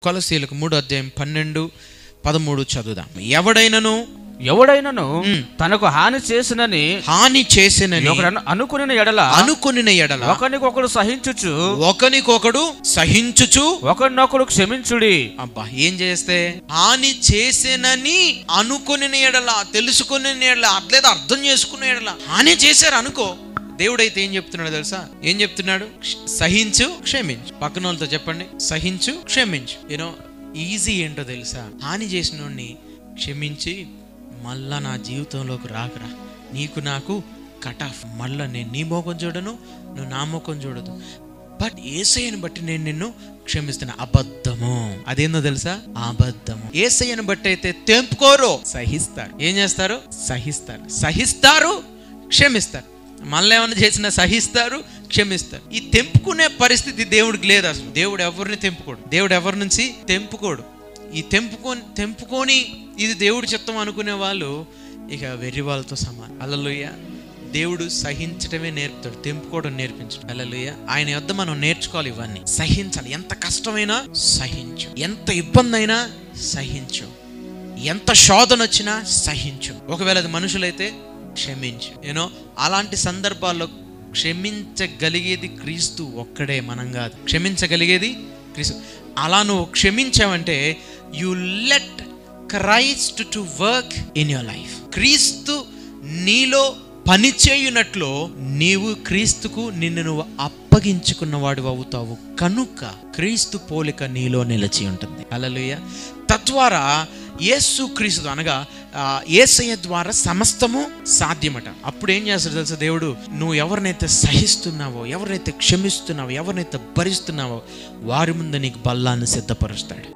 కొలసీలకు మూడు అధ్యాయం పన్నెండు పదమూడు చదువుదాం ఎవడైనను ఎవడైనను ఉమ్. తనకు హాని చేసినని హాని చేసినని ఒకడు అనుకుని ఎడల అనుకునిన ఎడల ఒకరికొకడు సహించుచు ఒకనికొకడు సహించుచు ఒకరినొకడు క్షమించుడి అబ్బా ఏం చేస్తే హాని చేసేనని అనుకుని ఎడల తెలుసుకుని ఎడల అట్లేదు అర్థం చేసుకునే ఎడల హాని చేశారు అనుకో దేవుడైతే ఏం చెప్తున్నాడు తెలుసా ఏం చెప్తున్నాడు క్ష- సహించు క్షమించు పక్కన వాళ్ళతో చెప్పండి సహించు క్షమించు యూనో ఈజీ ఏంటో తెలుసా హాని చేసిన క్షమించి మళ్ళా నా జీవితంలోకి రాకరా నీకు నాకు కట్ ఆఫ్ మళ్ళా నేను నీ మోకం చూడను నువ్వు నా మోకం చూడదు బట్ ఏసయ్యను బట్టి నేను నిన్ను క్షమిస్తున్నా అబద్ధము అదేందో తెలుసా అబద్ధము ఏసయ్యను బట్టి అయితే తెంపుకోరు సహిస్తారు ఏం చేస్తారు సహిస్తారు సహిస్తారు క్షమిస్తారు మళ్ళీ ఏమైనా చేసినా సహిస్తారు క్షమిస్తారు ఈ తెంపుకునే పరిస్థితి దేవుడికి లేదు అసలు దేవుడు ఎవరిని తెంపుకోడు దేవుడు ఎవరి నుంచి తెంపుకోడు ఈ తెంపుకొని తెంపుకొని ఇది దేవుడి చిత్తం అనుకునే వాళ్ళు ఇక వెర్రి వాళ్ళతో సమానం అల్లలుయ్య దేవుడు సహించటమే నేర్పుతాడు తెంపుకోవడం నేర్పించడం అల్లలుయ్య ఆయన యొద్ద మనం నేర్చుకోవాలి ఇవన్నీ సహించాలి ఎంత కష్టమైనా సహించు ఎంత ఇబ్బంది అయినా సహించు ఎంత శోధన వచ్చినా సహించు ఒకవేళ అది మనుషులైతే క్షమించు యూనో అలాంటి సందర్భాల్లో క్షమించగలిగేది క్రీస్తు ఒక్కడే మనం కాదు క్షమించగలిగేది క్రీస్తు అలా నువ్వు క్షమించావంటే you let Christ to work in your life క్రీస్తు నీలో పని చేయునట్లు నీవు క్రీస్తుకు నిన్ను నువ్వు అప్పగించుకున్న వాడు అవుతావు కనుక క్రీస్తు పోలిక నీలో నిలిచి ఉంటుంది అలలుయ తద్వారా యేసు క్రీస్తు అనగా ఆ, యేసయ్య ద్వారా సమస్తము సాధ్యమట అప్పుడు ఏం చేస్తాడు తెలుసా దేవుడు నువ్వు ఎవరినైతే సహిస్తున్నావో ఎవరినైతే క్షమిస్తున్నావో ఎవరినైతే భరిస్తున్నావో వారి ముందు నీకు బల్లాన్ని సిద్ధపరుస్తాడు